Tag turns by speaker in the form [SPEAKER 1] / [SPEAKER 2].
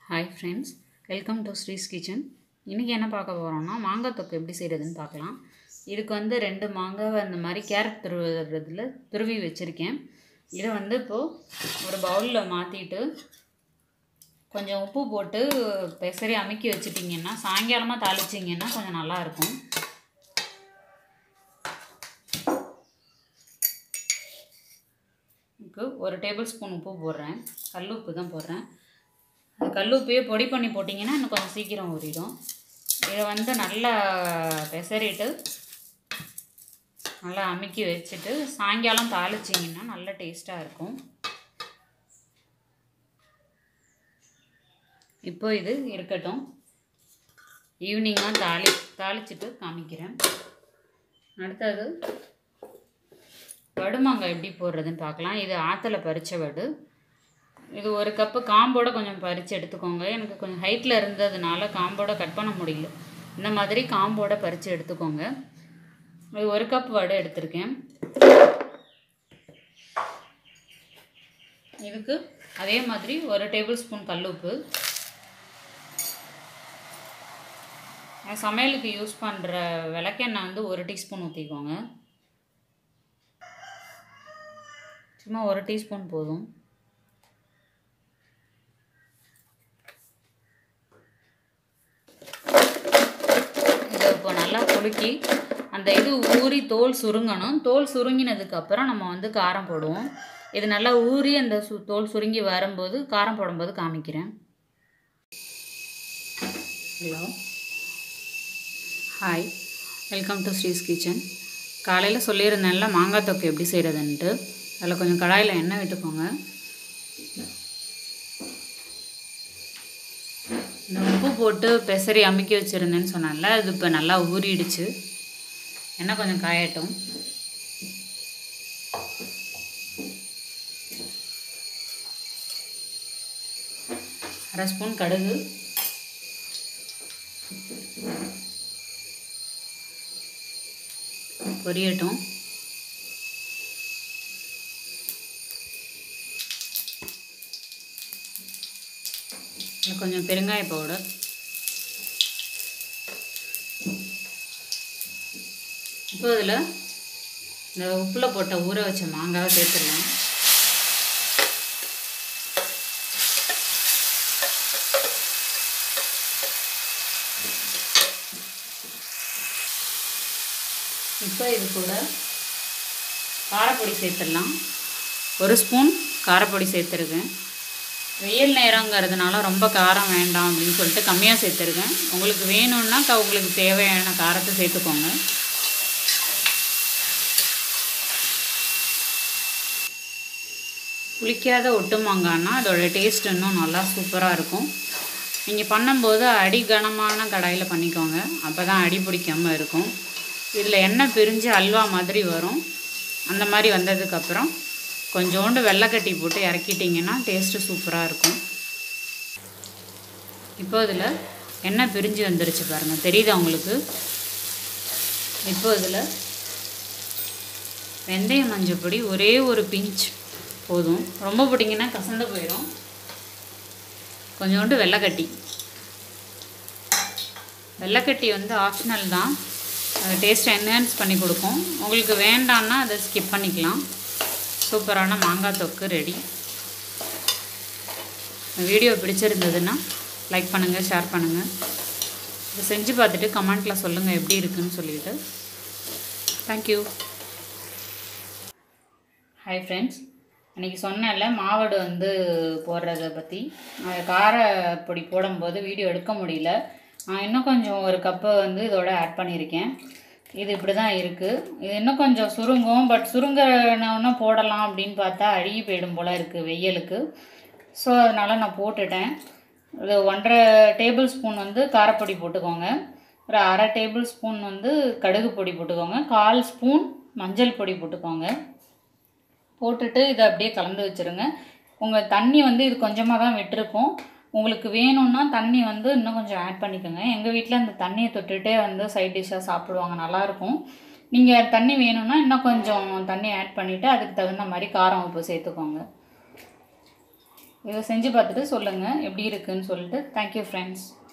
[SPEAKER 1] hi friends welcome to Sri's kitchen இன்றைக்கி என்ன பார்க்க போகிறோம்னா மாங்காய் தொக்கு எப்படி செய்கிறதுன்னு பார்க்கலாம் இதுக்கு வந்து ரெண்டு மாங்காவை அந்த மாதிரி கேரட் துருவுறதுல துருவி வச்சுருக்கேன் இதை வந்து இப்போது ஒரு பவுலில் மாற்றிட்டு கொஞ்சம் உப்பு போட்டு பெசரி அமுக்கி வச்சுட்டிங்கன்னா சாயங்காலமாக தாளிச்சிங்கன்னா கொஞ்சம் நல்லாயிருக்கும் இதுக்கு ஒரு டேபிள் ஸ்பூன் உப்பு போடுறேன் கல் உப்பு தான் போடுறேன் அந்த கல் உப்பையே பொடி பண்ணி போட்டிங்கன்னா இன்னும் கொஞ்சம் சீக்கிரம் ஊறிடும் இதை வந்து நல்லா பெசரிட்டு நல்லா அமுக்கி வச்சுட்டு சாயங்காலம் தாளிச்சிங்கன்னா நல்ல டேஸ்ட்டாக இருக்கும் இப்போ இது இருக்கட்டும் ஈவினிங்காக தாளி தாளிச்சிட்டு காமிக்கிறேன் அடுத்தது வடுமாங்காய் எப்படி போடுறதுன்னு பார்க்கலாம் இது ஆற்றுல பறித்த வடு இது ஒரு கப்பு காம்போட கொஞ்சம் பறித்து எடுத்துக்கோங்க எனக்கு கொஞ்சம் ஹைட்டில் இருந்ததுனால காம்போட கட் பண்ண முடியல இந்த மாதிரி காம்போட பறித்து எடுத்துக்கோங்க இது ஒரு கப் வடை எடுத்திருக்கேன் இதுக்கு அதே மாதிரி ஒரு டேபிள் ஸ்பூன் கல்லுப்பு சமையலுக்கு யூஸ் பண்ணுற விளக்கெண்ணெய் வந்து ஒரு டீஸ்பூன் ஊற்றிக்கோங்க சும்மா ஒரு டீஸ்பூன் போதும் இதை இப்போ நல்லா குலுக்கி அந்த இது ஊறி தோல் சுருங்கணும் தோல் சுருங்கினதுக்கப்புறம் நம்ம வந்து காரம் போடுவோம் இது நல்லா ஊறி அந்த சு தோல் சுருங்கி வரும்போது காரம் போடும்போது காமிக்கிறேன் hello hi welcome to Sri's kitchen காலையில் சொல்லியிருந்தேன்ல மாங்காய் தொக்கு எப்படி செய்கிறதுன்ட்டு அதில் கொஞ்சம் கடாயில் எண்ணெய் விட்டுக்கோங்க இந்த உப்பு போட்டு பெசரி அமுக்கி வச்சுருந்தேன்னு சொன்னால அது இப்போ நல்லா ஊறிடுச்சு எண்ணெய் கொஞ்சம் காயட்டும் அரை ஸ்பூன் கடுகு பொரியட்டும் கொஞ்சம் பெருங்காய பவுடர் இப்போ இதில் இந்த உப்பில் போட்ட ஊற வச்ச மாங்காவை சேர்த்துடலாம் இப்போ இது கூட காரப்பொடி சேர்த்துடலாம் ஒரு ஸ்பூன் காரப்பொடி சேர்த்துருக்கேன் வெயில் நேரங்கிறதுனால ரொம்ப காரம் வேண்டாம் அப்படின்னு சொல்லிட்டு கம்மியாக சேர்த்துருக்கேன் உங்களுக்கு வேணும்னா க உங்களுக்கு தேவையான காரத்தை சேர்த்துக்கோங்க புளிக்காத ஒட்டு மாங்கான்னா அதோடய டேஸ்ட் இன்னும் நல்லா சூப்பராக இருக்கும் நீங்கள் பண்ணும்போது அடி கனமான கடாயில் பண்ணிக்கோங்க அப்போ தான் அடி பிடிக்காமல் இருக்கும் இதில் எண்ணெய் பிரிஞ்சு அல்வா மாதிரி வரும் அந்த மாதிரி வந்ததுக்கப்புறம் கொஞ்சோண்டு வெள்ளைக்கட்டி போட்டு இறக்கிட்டிங்கன்னா டேஸ்ட்டு சூப்பராக இருக்கும் இப்போ இதில் எண்ணெய் பிரிஞ்சு வந்துருச்சு பாருங்கள் தெரியுதா உங்களுக்கு இப்போ இதில் வெந்தய மஞ்சள் பொடி ஒரே ஒரு பிஞ்ச் போதும் ரொம்ப போட்டிங்கன்னா கசந்து போயிடும் கொஞ்சோண்டு வெள்ளைக்கட்டி வெள்ளைக்கட்டி வந்து ஆப்ஷனல் தான் டேஸ்ட் என்ஹான்ஸ் பண்ணி கொடுக்கும் உங்களுக்கு வேண்டான்னா அதை ஸ்கிப் பண்ணிக்கலாம் சூப்பரான மாங்காய் தொக்கு ரெடி வீடியோ பிடிச்சிருந்ததுன்னா லைக் பண்ணுங்கள் ஷேர் பண்ணுங்கள் இதை செஞ்சு பார்த்துட்டு கமெண்ட்டில் சொல்லுங்கள் எப்படி இருக்குன்னு சொல்லிட்டு தேங்க்யூ ஹாய் ஃப்ரெண்ட்ஸ் இன்றைக்கி சொன்னேன்ல மாவடு வந்து போடுறத பற்றி காரப்பொடி போடும்போது வீடியோ எடுக்க முடியல நான் இன்னும் கொஞ்சம் ஒரு கப்பை வந்து இதோட ஆட் பண்ணியிருக்கேன் இது இப்படி தான் இருக்குது இது இன்னும் கொஞ்சம் சுருங்கும் பட் சுருங்கினோன்னா போடலாம் அப்படின்னு பார்த்தா அழுகி போயிடும் போல் இருக்குது வெயிலுக்கு ஸோ அதனால் நான் போட்டுட்டேன் இது ஒன்றரை டேபிள் ஸ்பூன் வந்து காரப்பொடி போட்டுக்கோங்க ஒரு அரை டேபிள் ஸ்பூன் வந்து கடுகு பொடி போட்டுக்கோங்க கால் ஸ்பூன் மஞ்சள் பொடி போட்டுக்கோங்க போட்டுட்டு இதை அப்படியே கலந்து வச்சுருங்க உங்கள் தண்ணி வந்து இது கொஞ்சமாக தான் விட்டுருக்கோம் உங்களுக்கு வேணும்னா தண்ணி வந்து இன்னும் கொஞ்சம் ஆட் பண்ணிக்கோங்க எங்கள் வீட்டில் அந்த தண்ணியை தொட்டுகிட்டே வந்து சைட் டிஷ்ஷாக சாப்பிடுவாங்க நல்லாயிருக்கும் நீங்கள் தண்ணி வேணும்னா இன்னும் கொஞ்சம் தண்ணி ஆட் பண்ணிவிட்டு அதுக்கு தகுந்த மாதிரி காரம் உப்பு சேர்த்துக்கோங்க இதை செஞ்சு பார்த்துட்டு சொல்லுங்கள் எப்படி இருக்குன்னு சொல்லிட்டு தேங்க்யூ ஃப்ரெண்ட்ஸ்